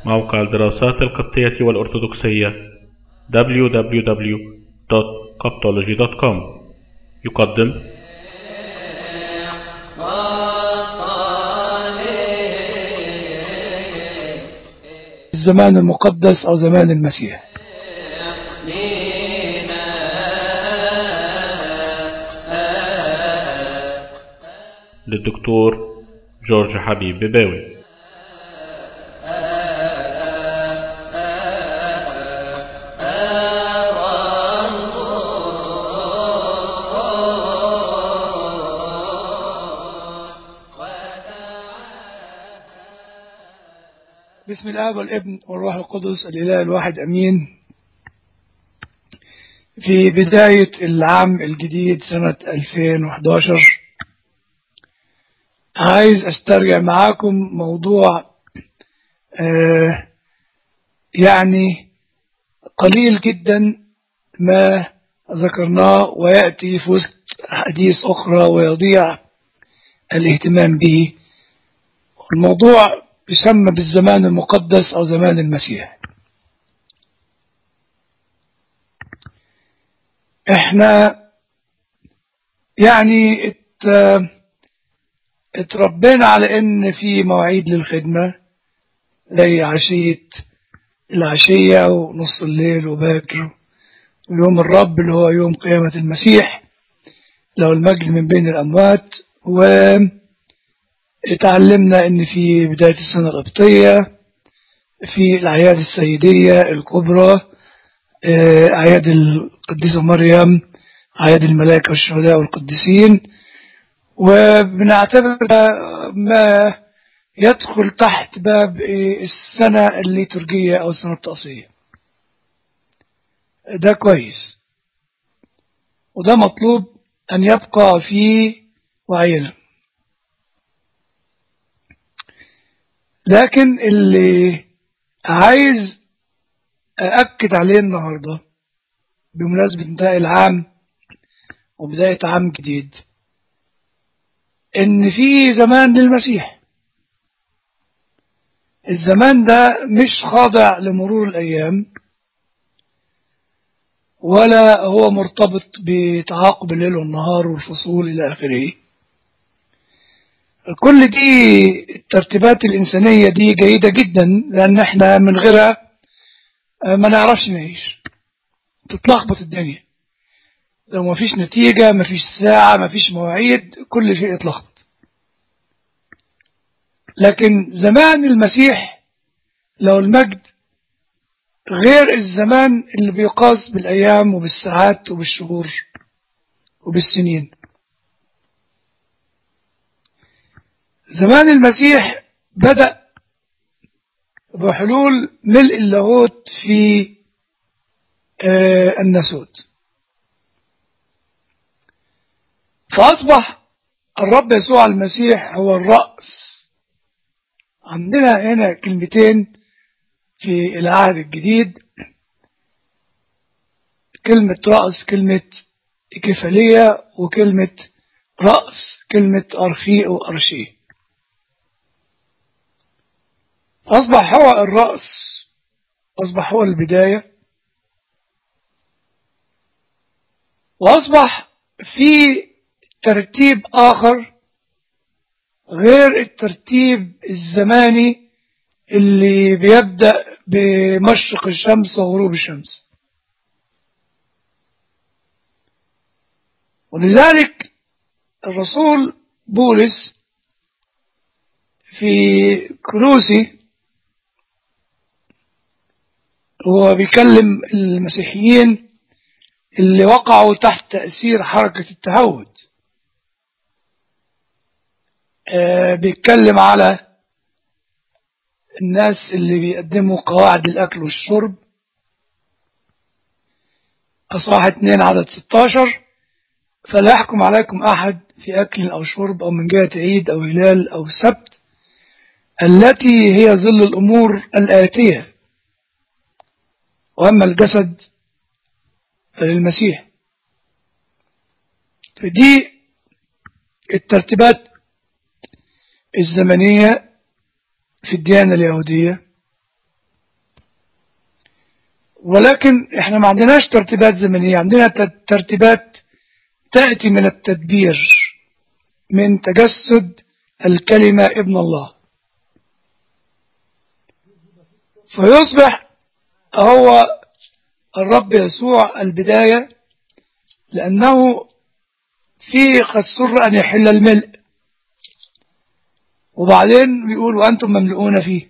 موقع الدراسات القبطية والأرثوذكسية www.coptology.com يقدم الزمان المقدس أو زمان المسيح للدكتور جورج حبيب بباوي بسم الآب والابن والروح القدس الإله الواحد أمين في بداية العام الجديد سنة 2011 عايز أسترجع معاكم موضوع آه يعني قليل جدا ما ذكرناه ويأتي في وسط حديث أخرى ويضيع الاهتمام به الموضوع يسمى بالزمان المقدس أو زمان المسيح احنا يعني ات اتربينا على ان في مواعيد للخدمة زي عشية العشية ونص الليل وباكر ويوم الرب اللي هو يوم قيامة المسيح لو المجد من بين الأموات و اتعلمنا ان في بداية السنة القبطية في الأعياد السيدية الكبرى أعياد القديسة مريم أعياد الملائكة والشهداء والقديسين وبنعتبر ما يدخل تحت باب السنة الليتورجية أو السنة الطقسية ده كويس وده مطلوب أن يبقى في وعينا لكن اللي عايز أأكد عليه النهاردة بمناسبة انتهاء العام وبداية عام جديد إن في زمان للمسيح الزمان ده مش خاضع لمرور الأيام ولا هو مرتبط بتعاقب الليل والنهار والفصول إلى آخره كل دي الترتيبات الإنسانية دي جيدة جدا لأن احنا من غيرها ما نعرفش نعيش تتلخبط الدنيا لو ما فيش نتيجة ما فيش ساعة ما فيش مواعيد كل شيء يتلخبط لكن زمان المسيح لو المجد غير الزمان اللي بيقاس بالأيام وبالساعات وبالشهور وبالسنين زمان المسيح بدأ بحلول ملء اللاهوت في آه الناسوت فأصبح الرب يسوع المسيح هو الرأس عندنا هنا كلمتين في العهد الجديد كلمة رأس كلمة كفالية وكلمة رأس كلمة أرخي أو أرشي أصبح هو الرأس أصبح هو البداية وأصبح في ترتيب آخر غير الترتيب الزماني اللي بيبدأ بمشرق الشمس وغروب الشمس ولذلك الرسول بولس في كروسي هو بيكلم المسيحيين اللي وقعوا تحت تأثير حركة التهود آه بيتكلم على الناس اللي بيقدموا قواعد الأكل والشرب أصحاح 2 عدد 16 فلا يحكم عليكم أحد في أكل أو شرب أو من جهة عيد أو هلال أو سبت التي هي ظل الأمور الآتية وأما الجسد فللمسيح فدي الترتيبات الزمنية في الديانة اليهودية ولكن احنا ما عندناش ترتيبات زمنية عندنا ت- ترتيبات تأتي من التدبير من تجسد الكلمة ابن الله فيصبح هو الرب يسوع البداية لأنه فيه قد سر أن يحل الملء وبعدين بيقول وأنتم مملؤون فيه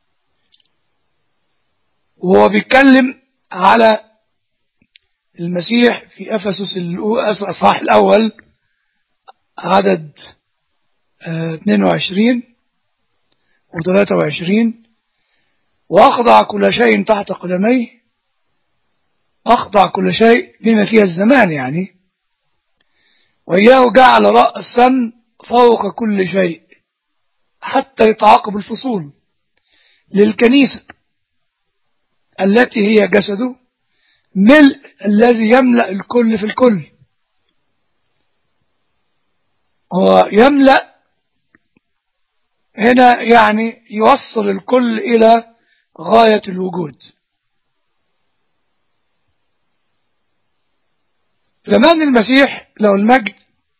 وهو بيتكلم على المسيح في أفسس الأو- الأصحاح الأول عدد آه، 22 و 23 وأخضع كل شيء تحت قدميه أخضع كل شيء بما فيها الزمان يعني وإياه جعل رأسا فوق كل شيء حتى يتعاقب الفصول للكنيسة التي هي جسده ملء الذي يملأ الكل في الكل هو يملأ هنا يعني يوصل الكل إلى غاية الوجود زمان المسيح له المجد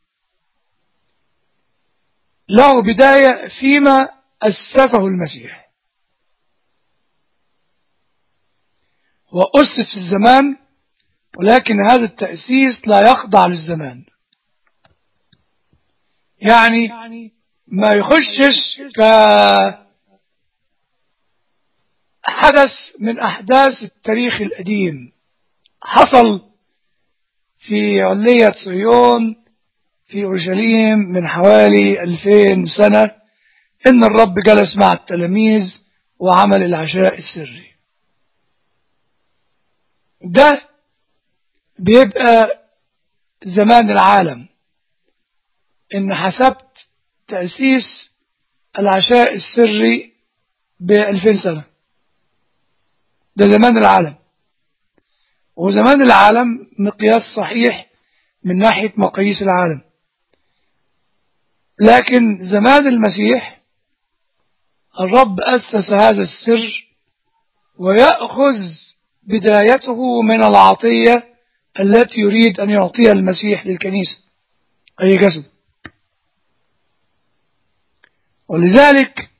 له بداية فيما أسسه المسيح وأسس في الزمان ولكن هذا التأسيس لا يخضع للزمان يعني ما يخشش كحدث من أحداث التاريخ القديم حصل في علية صهيون في أورشليم من حوالي 2000 سنة إن الرب جلس مع التلاميذ وعمل العشاء السري ده بيبقى زمان العالم إن حسبت تأسيس العشاء السري بألفين سنة ده زمان العالم وزمان العالم مقياس صحيح من ناحية مقاييس العالم لكن زمان المسيح الرب أسس هذا السر ويأخذ بدايته من العطية التي يريد أن يعطيها المسيح للكنيسة أي جسد ولذلك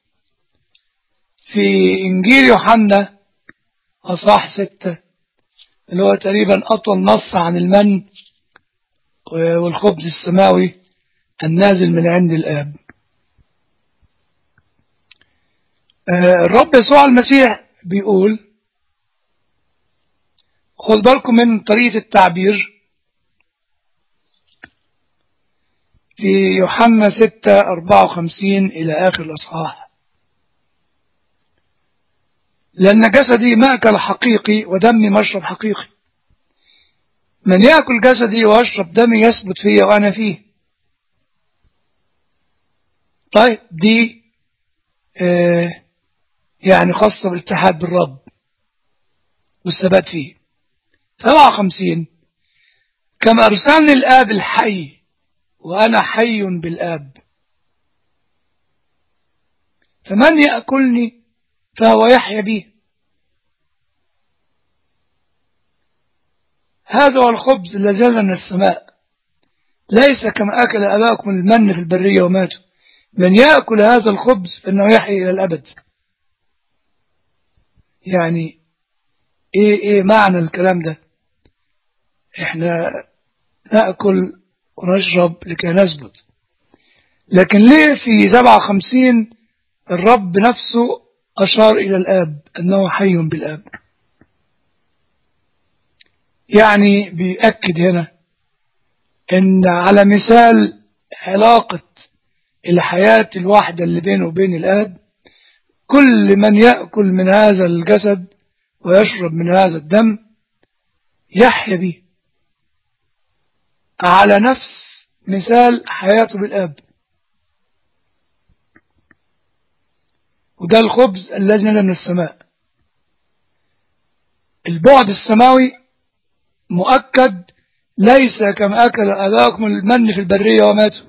في إنجيل يوحنا أصح ستة اللي هو تقريبا أطول نص عن المن والخبز السماوي النازل من عند الآب الرب يسوع المسيح بيقول خد بالكم من طريقة التعبير في يوحنا 6 54 إلى آخر الأصحاح لأن جسدي مأكل حقيقي ودمي مشرب حقيقي من يأكل جسدي ويشرب دمي يثبت فيه وأنا فيه طيب دي آه يعني خاصة بالاتحاد بالرب والثبات فيه 57 كما أرسلني الآب الحي وأنا حي بالآب فمن يأكلني فهو يحيا بي هذا هو الخبز الذي نزل من السماء ليس كما أكل أباكم المن في البرية وماتوا من يأكل هذا الخبز فإنه يحيي إلى الأبد يعني إيه إيه معنى الكلام ده إحنا نأكل ونشرب لكي نثبت لكن ليه في 57 الرب نفسه أشار إلى الآب أنه حي بالآب يعني بيأكد هنا أن على مثال علاقة الحياة الواحدة اللي بينه وبين الآب كل من يأكل من هذا الجسد ويشرب من هذا الدم يحيا به على نفس مثال حياته بالآب وده الخبز الذي نزل من السماء البعد السماوي مؤكد ليس كما أكل أباكم المن في البرية وماتوا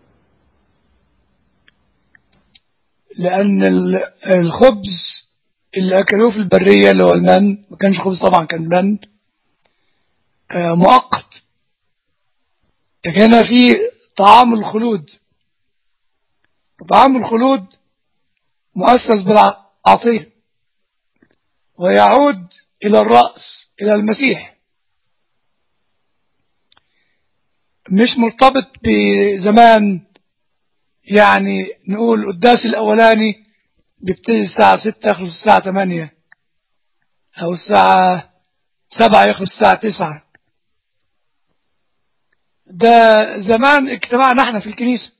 لأن الخبز اللي أكلوه في البرية اللي هو المن ما كانش خبز طبعا كان من آه، مؤقت لكن هنا في طعام الخلود طعام الخلود مؤسس بالعطية ويعود إلى الرأس إلى المسيح مش مرتبط بزمان يعني نقول القداس الأولاني بيبتدي الساعة ستة يخلص الساعة تمانية أو الساعة سبعة يخلص الساعة تسعة ده زمان اجتماعنا احنا في الكنيسة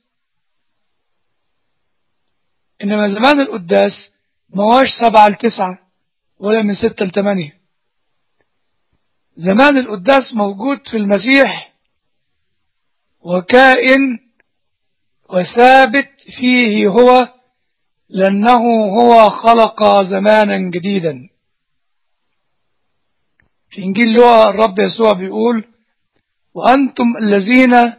إنما زمان القداس ما هوش سبعة لتسعة ولا من ستة لتمانية زمان القداس موجود في المسيح وكائن وثابت فيه هو لأنه هو خلق زمانا جديدا في إنجيل لوقا الرب يسوع بيقول وأنتم الذين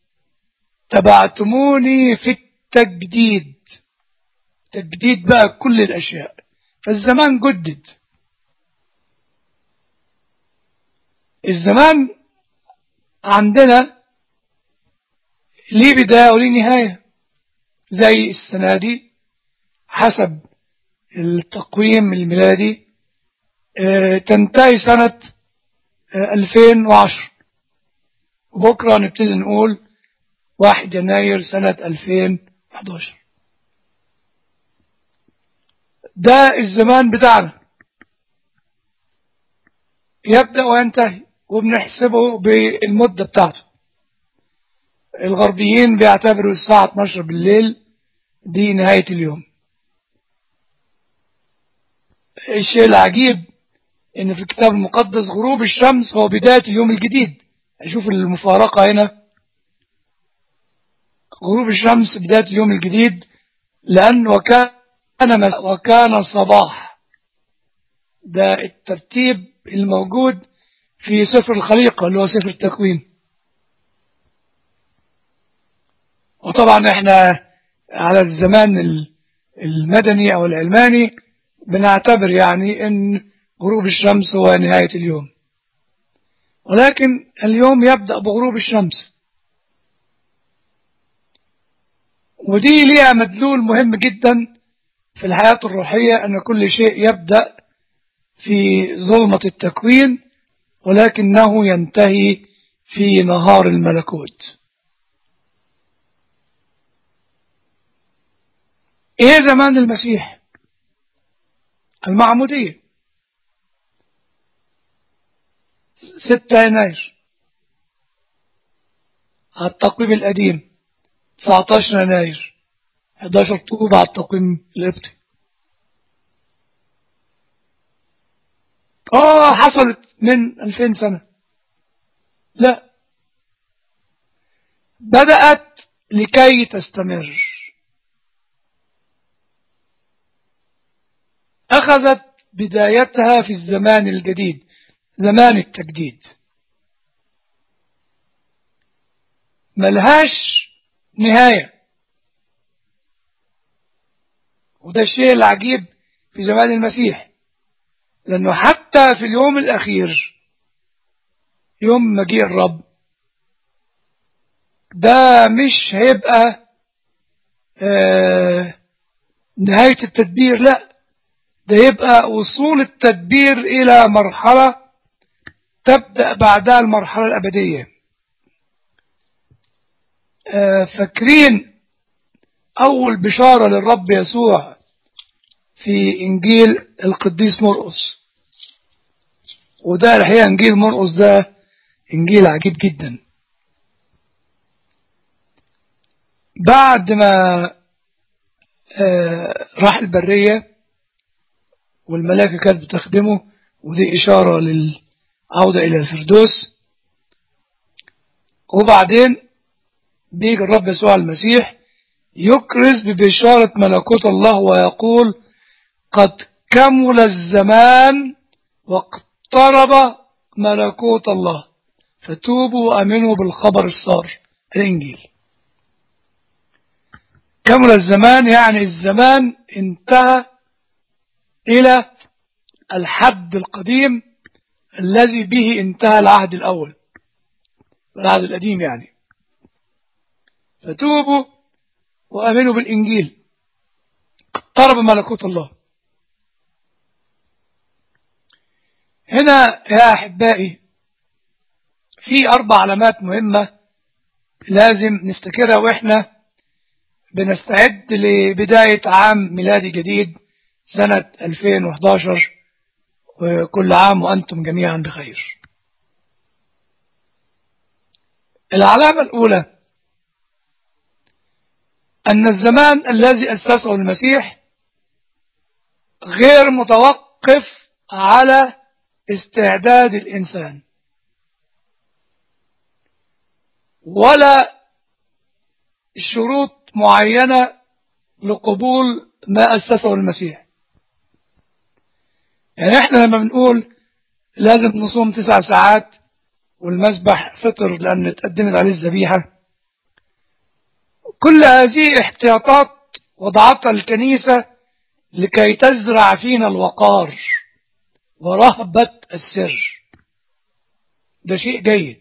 تبعتموني في التجديد تجديد بقى كل الأشياء فالزمان جدد الزمان عندنا ليه بداية وليه نهاية زي السنة دي حسب التقويم الميلادي آه، تنتهي سنة آه، 2010 وبكرة نبتدي نقول 1 يناير سنة 2011 ده الزمان بتاعنا يبدأ وينتهي وبنحسبه بالمدة بتاعته الغربيين بيعتبروا الساعة 12 بالليل دي نهاية اليوم الشيء العجيب ان في الكتاب المقدس غروب الشمس هو بداية اليوم الجديد اشوف المفارقة هنا غروب الشمس بداية اليوم الجديد لأن وكان وكان صباح ده الترتيب الموجود في سفر الخليقة اللي هو سفر التكوين وطبعا احنا على الزمان المدني او العلماني بنعتبر يعني ان غروب الشمس هو نهاية اليوم ولكن اليوم يبدأ بغروب الشمس ودي ليها مدلول مهم جدا في الحياة الروحية أن كل شيء يبدأ في ظلمة التكوين ولكنه ينتهي في نهار الملكوت ايه زمان المسيح المعمودية ستة يناير على التقويم القديم 19 يناير 11 طوبة على التقويم القبطي اه حصلت من 2000 سنة لا بدأت لكي تستمر أخذت بدايتها في الزمان الجديد زمان التجديد ملهاش نهاية وده الشيء العجيب في زمان المسيح لأنه حتى في اليوم الأخير يوم مجيء الرب ده مش هيبقى آه نهاية التدبير لا ده يبقى وصول التدبير إلى مرحلة تبدأ بعدها المرحلة الأبدية آه فاكرين أول بشارة للرب يسوع في إنجيل القديس مرقس وده الحقيقة إنجيل مرقس ده إنجيل عجيب جدا بعد ما آه راح البرية والملائكة كانت بتخدمه ودي إشارة للعودة إلى الفردوس وبعدين بيجي الرب يسوع المسيح يكرز ببشارة ملكوت الله ويقول قد كمل الزمان واقترب ملكوت الله فتوبوا وامنوا بالخبر الصار الانجيل كمل الزمان يعني الزمان انتهى الى الحد القديم الذي به انتهى العهد الأول العهد القديم يعني فتوبوا وآمنوا بالإنجيل اقترب ملكوت الله هنا يا أحبائي في أربع علامات مهمة لازم نفتكرها وإحنا بنستعد لبداية عام ميلادي جديد سنة 2011 وكل عام وأنتم جميعا بخير العلامة الأولى أن الزمان الذي أسسه المسيح غير متوقف على استعداد الإنسان ولا شروط معينة لقبول ما أسسه المسيح يعني احنا لما بنقول لازم نصوم تسع ساعات والمسبح فطر لأن اتقدمت عليه الذبيحة كل هذه احتياطات وضعتها الكنيسة لكي تزرع فينا الوقار ورهبة السر ده شيء جيد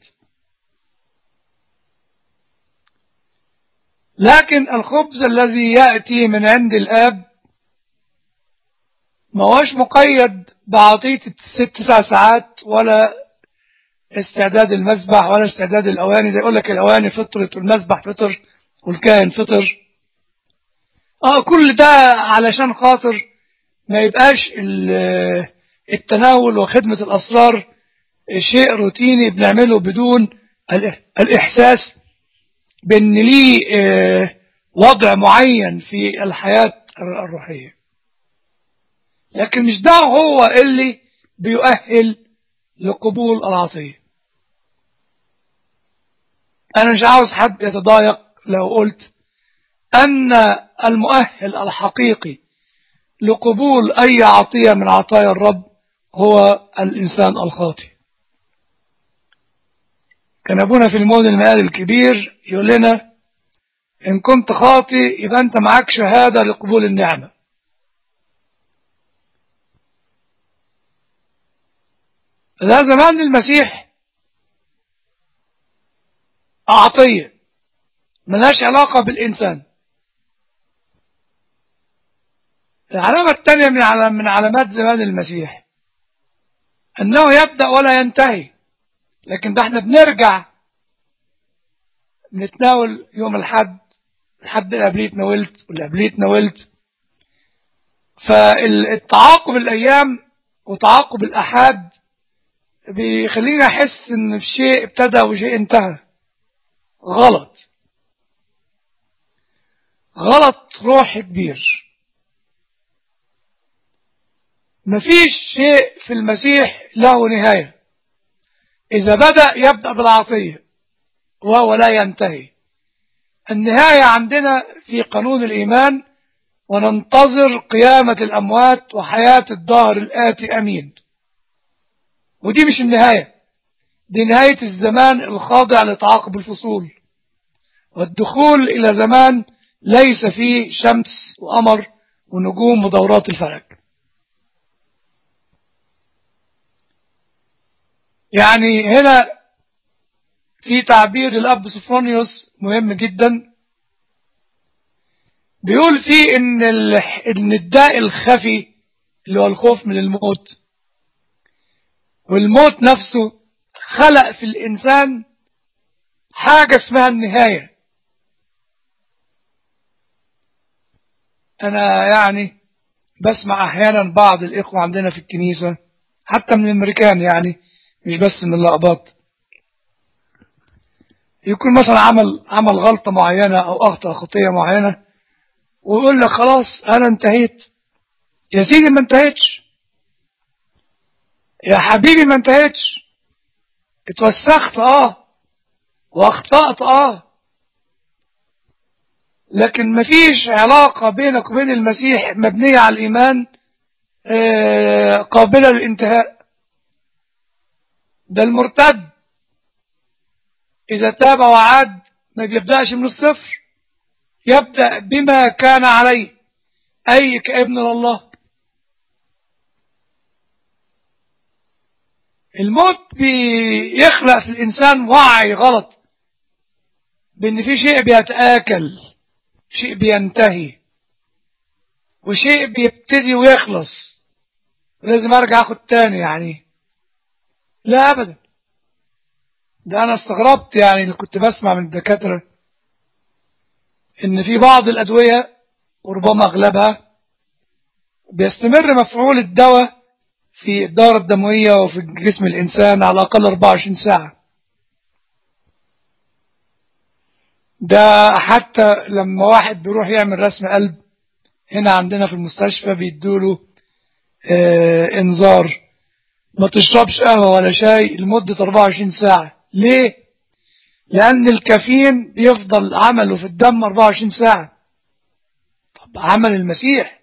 لكن الخبز الذي يأتي من عند الآب ما هوش مقيد بعطية الست تسع ساعات ولا استعداد المسبح ولا استعداد الأواني ده يقول لك الأواني فطرت والمسبح فطر والكاهن فطر اه كل ده علشان خاطر ما يبقاش التناول وخدمة الأسرار شيء روتيني بنعمله بدون الإحساس بأن ليه وضع معين في الحياة الروحية لكن مش ده هو اللي بيؤهل لقبول العطية أنا مش عاوز حد يتضايق لو قلت أن المؤهل الحقيقي لقبول أي عطية من عطايا الرب هو الإنسان الخاطئ كان أبونا في المولد المآل الكبير يقول لنا إن كنت خاطئ يبقى أنت معاك شهادة لقبول النعمة ده زمان المسيح عطية ملهاش علاقة بالإنسان العلامة الثانية من علام من علامات زمان المسيح أنه يبدأ ولا ينتهي لكن ده احنا بنرجع نتناول يوم الحد الحد اللي قبليه اتناولت واللي قبليه اتناولت فالتعاقب الأيام وتعاقب الأحاد بيخليني أحس إن شيء ابتدى وشيء انتهى غلط غلط روحي كبير مفيش شيء في المسيح له نهاية إذا بدأ يبدأ بالعطية وهو لا ينتهي النهاية عندنا في قانون الإيمان وننتظر قيامة الأموات وحياة الدهر الآتي أمين ودي مش النهاية دي نهاية الزمان الخاضع لتعاقب الفصول والدخول إلى زمان ليس فيه شمس وقمر ونجوم ودورات الفلك يعني هنا في تعبير الأب سوفونيوس مهم جدا بيقول فيه إن, إن الداء الخفي اللي هو الخوف من الموت والموت نفسه خلق في الإنسان حاجة اسمها النهاية أنا يعني بسمع أحيانا بعض الإخوة عندنا في الكنيسة حتى من الأمريكان يعني مش بس من اللقبات يكون مثلا عمل عمل غلطة معينة أو أخطأ خطية معينة ويقول لك خلاص أنا انتهيت يا سيدي ما انتهيتش يا حبيبي ما انتهيتش اتوسخت اه واخطأت اه لكن مفيش علاقة بينك وبين المسيح مبنية على الإيمان آه قابلة للانتهاء ده المرتد إذا تاب وعاد ما بيبدأش من الصفر يبدأ بما كان عليه أي كابن الله الموت بيخلق في الإنسان وعي غلط بأن في شيء بيتآكل شيء بينتهي وشيء بيبتدي ويخلص لازم أرجع أخد تاني يعني لا أبدا ده أنا استغربت يعني اللي كنت بسمع من الدكاترة إن في بعض الأدوية وربما أغلبها بيستمر مفعول الدواء في الدورة الدموية وفي جسم الإنسان على الأقل 24 ساعة ده حتى لما واحد بيروح يعمل رسم قلب هنا عندنا في المستشفى بيدوله آه انذار ما تشربش قهوة ولا شاي لمدة 24 ساعة ليه؟ لأن الكافيين بيفضل عمله في الدم 24 ساعة طب عمل المسيح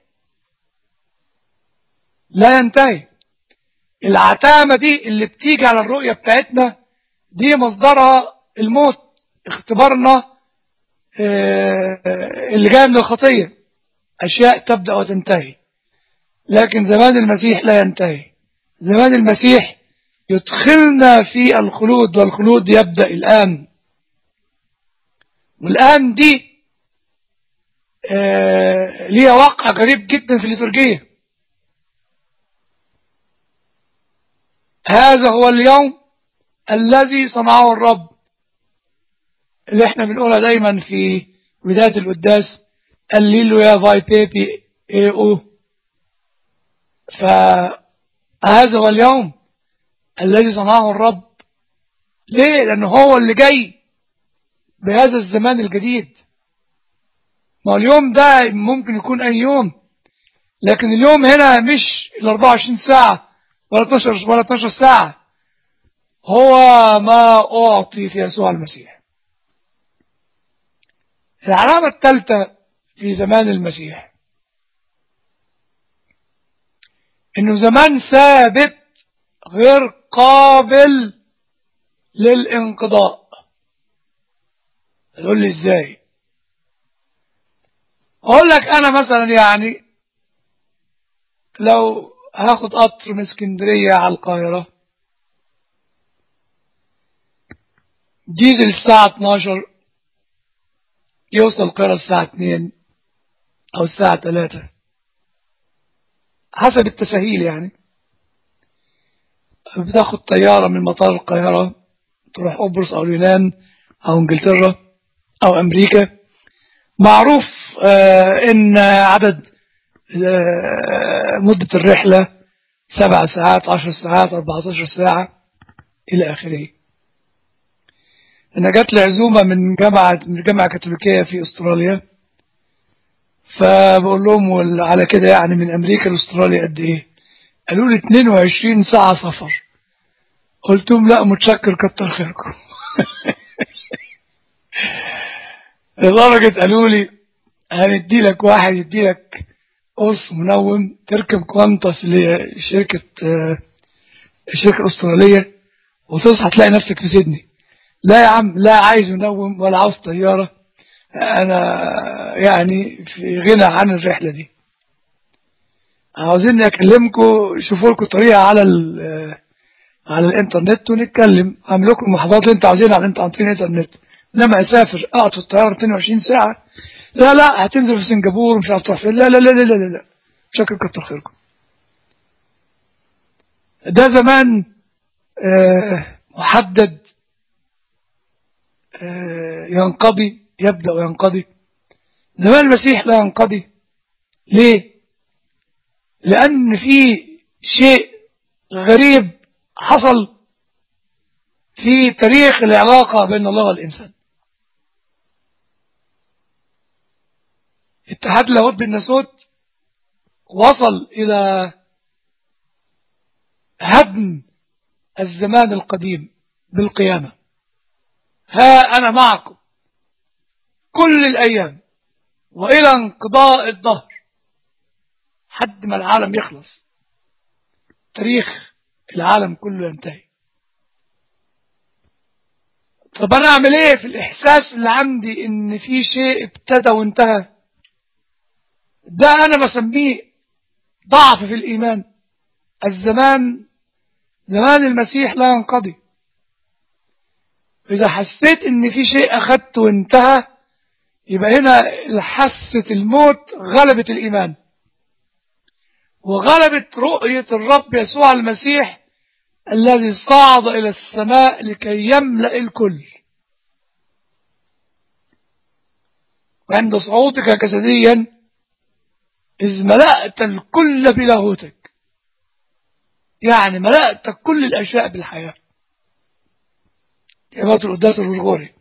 لا ينتهي العتامة دي اللي بتيجي على الرؤية بتاعتنا دي مصدرها الموت اختبارنا اه اللي جاي من الخطية أشياء تبدأ وتنتهي لكن زمان المسيح لا ينتهي زمان المسيح يدخلنا في الخلود والخلود يبدأ الآن والآن دي اه ليها واقع غريب جدا في الليتورجيه هذا هو اليوم الذي صنعه الرب اللي احنا بنقولها دايما في بداية القداس الليلو يا فاي بيبي اي او فهذا هو اليوم الذي صنعه الرب ليه لانه هو اللي جاي بهذا الزمان الجديد ما اليوم ده ممكن يكون اي يوم لكن اليوم هنا مش ال 24 ساعه ولا 12 ولا 12 ساعة هو ما أعطي في يسوع المسيح العلامة الثالثة في زمان المسيح إنه زمان ثابت غير قابل للانقضاء تقول لي ازاي اقول لك انا مثلا يعني لو هاخد قطر من اسكندرية على القاهرة ديزل الساعة 12 يوصل القاهرة الساعة 2 أو الساعة 3 حسب التسهيل يعني بتاخد طيارة من مطار القاهرة تروح قبرص أو اليونان أو إنجلترا أو أمريكا معروف آه إن عدد مدة الرحلة سبع ساعات عشر ساعات أربعة عشر ساعة إلى آخره أنا جات لي عزومة من جامعة من جامعة كاثوليكية في أستراليا فبقول لهم على كده يعني من أمريكا لأستراليا قد إيه؟ قالوا لي 22 ساعة سفر قلت لهم لا متشكر كتر خيركم لدرجة قالوا لي هندي لك واحد يدي لك قرص منوم تركب كوانتس لشركة الشركة الأسترالية وتصحى تلاقي نفسك في سيدني لا يا عم لا عايز منوم ولا عاوز طيارة أنا يعني في غنى عن الرحلة دي عاوزين أكلمكم شوفوا لكم طريقة على على الإنترنت ونتكلم أعمل لكم المحاضرات اللي أنتوا عاوزينها على عن طريق الإنترنت إنما أسافر أقعد في الطيارة 22 ساعة لا لا هتنزل في سنغافورة ومش عارف تروح فين لا لا لا لا لا لا لا شكل كتر خيركم ده زمان آه محدد آه ينقضي يبدأ وينقضي زمان المسيح لا ينقضي ليه لأن في شيء غريب حصل في تاريخ العلاقة بين الله والإنسان اتحاد لاهوت بالناسوت وصل إلى هدم الزمان القديم بالقيامة ها أنا معكم كل الأيام وإلى انقضاء الظهر حد ما العالم يخلص تاريخ العالم كله ينتهي طب أنا أعمل إيه في الإحساس اللي عندي إن في شيء ابتدى وانتهى ده أنا بسميه ضعف في الإيمان الزمان زمان المسيح لا ينقضي إذا حسيت إن في شيء أخدته وانتهى يبقى هنا حاسة الموت غلبت الإيمان وغلبت رؤية الرب يسوع المسيح الذي صعد إلى السماء لكي يملأ الكل وعند صعودك جسديا إذ ملأت الكل بلاهوتك يعني ملأت كل الأشياء بالحياة كلمات القداس الغرغوري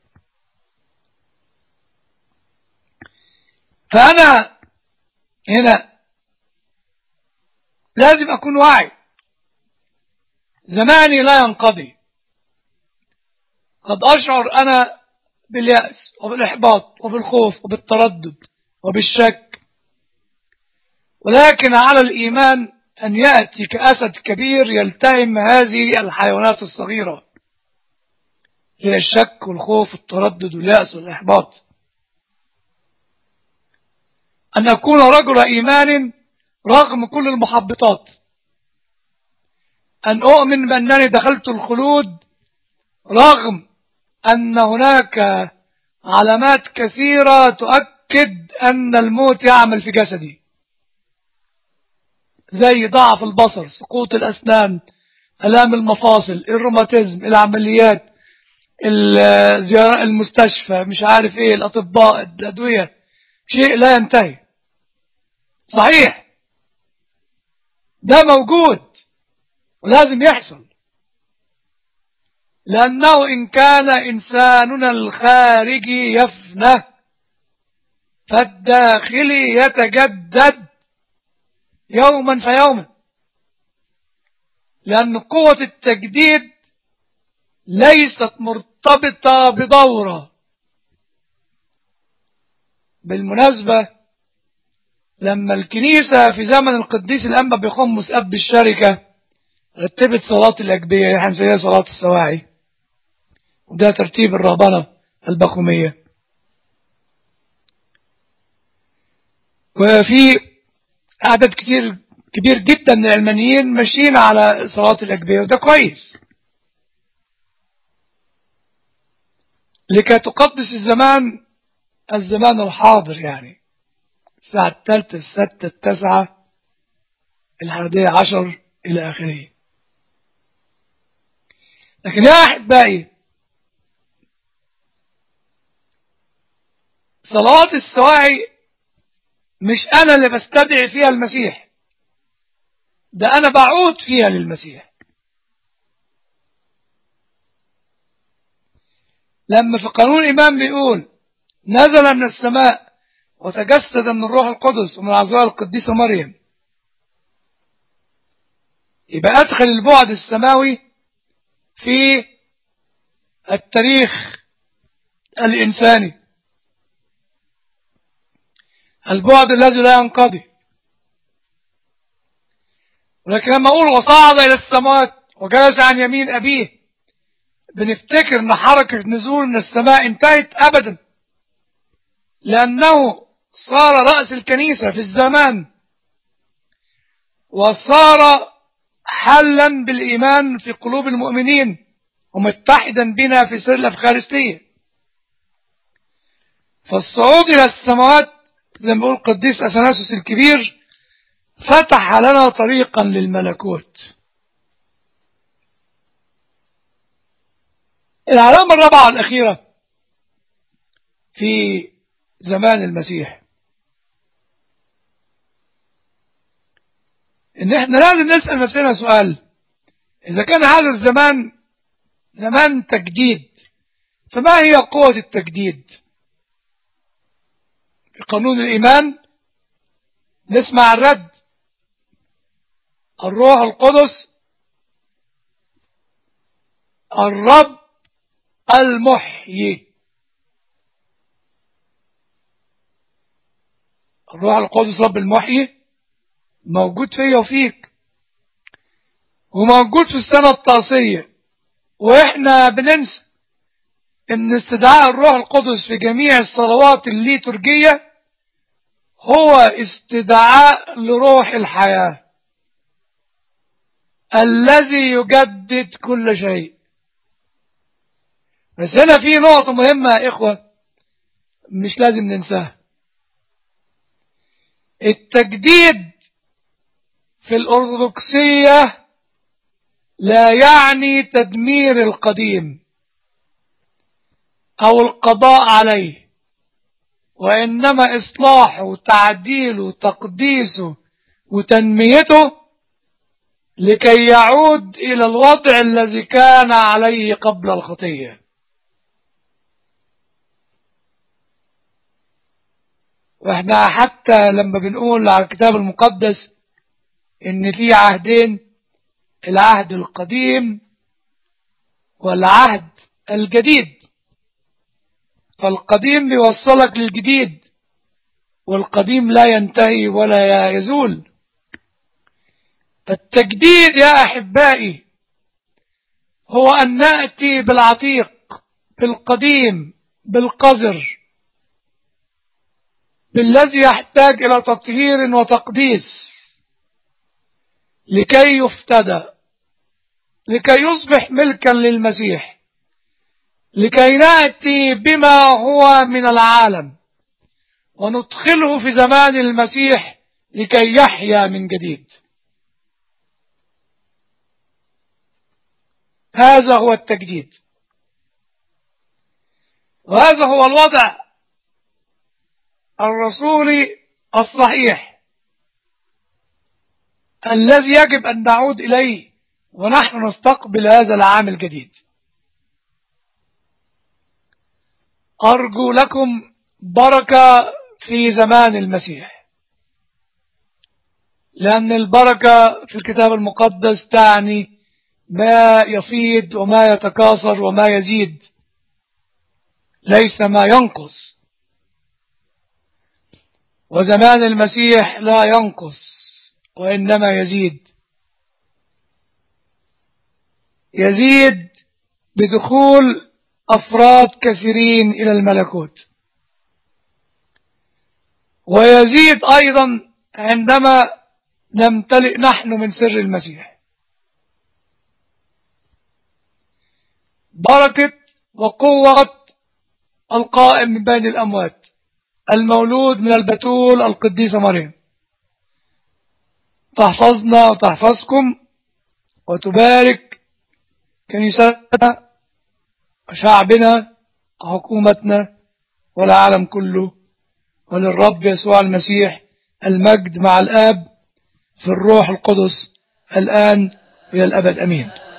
فأنا هنا لازم أكون واعي زماني لا ينقضي قد أشعر أنا باليأس وبالإحباط وبالخوف وبالتردد وبالشك ولكن على الإيمان أن يأتي كأسد كبير يلتهم هذه الحيوانات الصغيرة هي الشك والخوف والتردد واليأس والإحباط أن أكون رجل إيمان رغم كل المحبطات أن أؤمن بأنني دخلت الخلود رغم أن هناك علامات كثيرة تؤكد أن الموت يعمل في جسدي زي ضعف البصر سقوط الأسنان ألام المفاصل الروماتيزم العمليات الزيارة المستشفى مش عارف ايه الأطباء الأدوية شيء لا ينتهي صحيح ده موجود ولازم يحصل لأنه إن كان إنساننا الخارجي يفنى فالداخلي يتجدد يوما فيوما لأن قوة التجديد ليست مرتبطة بدورة بالمناسبة لما الكنيسة في زمن القديس الأنبا بيخمس أب الشركة رتبت صلاة الأجبية اللي هنسميها صلاة السواعي وده ترتيب الرهبنة البخومية وفي عدد كتير كبير جدا من العلمانيين ماشيين على صلاة الأجبية وده كويس لكي تقدس الزمان الزمان الحاضر يعني الساعة الثالثة الستة التاسعة الحادية عشر إلى آخره لكن يا أحبائي صلاة السواعي مش أنا اللي بستدعي فيها المسيح ده أنا بعود فيها للمسيح لما في قانون الإمام بيقول نزل من السماء وتجسد من الروح القدس ومن العذراء القديسة مريم يبقى أدخل البعد السماوي في التاريخ الإنساني البعد الذي لا ينقضي ولكن لما أقول وصعد إلى السماوات وجلس عن يمين أبيه بنفتكر ان حركة نزول من السماء انتهت ابدا لانه صار رأس الكنيسة في الزمان وصار حلا بالايمان في قلوب المؤمنين ومتحدا بنا في سر الافخارستية فالصعود الى السماوات زي ما بيقول القديس اثناسوس الكبير فتح لنا طريقا للملكوت العلامة الرابعة الأخيرة في زمان المسيح إن إحنا لازم نسأل نفسنا سؤال إذا كان هذا الزمان زمان تجديد فما هي قوة التجديد في قانون الإيمان نسمع الرد الروح القدس الرب المحيي الروح القدس رب المحيي موجود فيا وفيك وموجود في السنة الطاسية واحنا بننسى ان استدعاء الروح القدس في جميع الصلوات الليتورجية هو استدعاء لروح الحياة الذي يجدد كل شيء بس هنا في نقطة مهمة يا إخوة مش لازم ننساها التجديد في الأرثوذكسية لا يعني تدمير القديم أو القضاء عليه وإنما إصلاحه وتعديله وتقديسه وتنميته لكي يعود إلى الوضع الذي كان عليه قبل الخطية واحنا حتى لما بنقول على الكتاب المقدس ان في عهدين العهد القديم والعهد الجديد فالقديم بيوصلك للجديد والقديم لا ينتهي ولا يزول فالتجديد يا أحبائي هو أن نأتي بالعتيق بالقديم بالقذر بالذي يحتاج إلى تطهير وتقديس لكي يفتدى لكي يصبح ملكا للمسيح لكي نأتي بما هو من العالم وندخله في زمان المسيح لكي يحيا من جديد هذا هو التجديد وهذا هو الوضع الرسولي الصحيح الذي يجب أن نعود إليه ونحن نستقبل هذا العام الجديد أرجو لكم بركة في زمان المسيح لأن البركة في الكتاب المقدس تعني ما يفيض وما يتكاثر وما يزيد ليس ما ينقص وزمان المسيح لا ينقص وإنما يزيد يزيد بدخول أفراد كثيرين إلى الملكوت ويزيد أيضا عندما نمتلئ نحن من سر المسيح بركة وقوة القائم من بين الأموات المولود من البتول القديسة مريم تحفظنا وتحفظكم وتبارك كنيستنا وشعبنا وحكومتنا والعالم كله وللرب يسوع المسيح المجد مع الآب في الروح القدس الآن وإلى الأبد أمين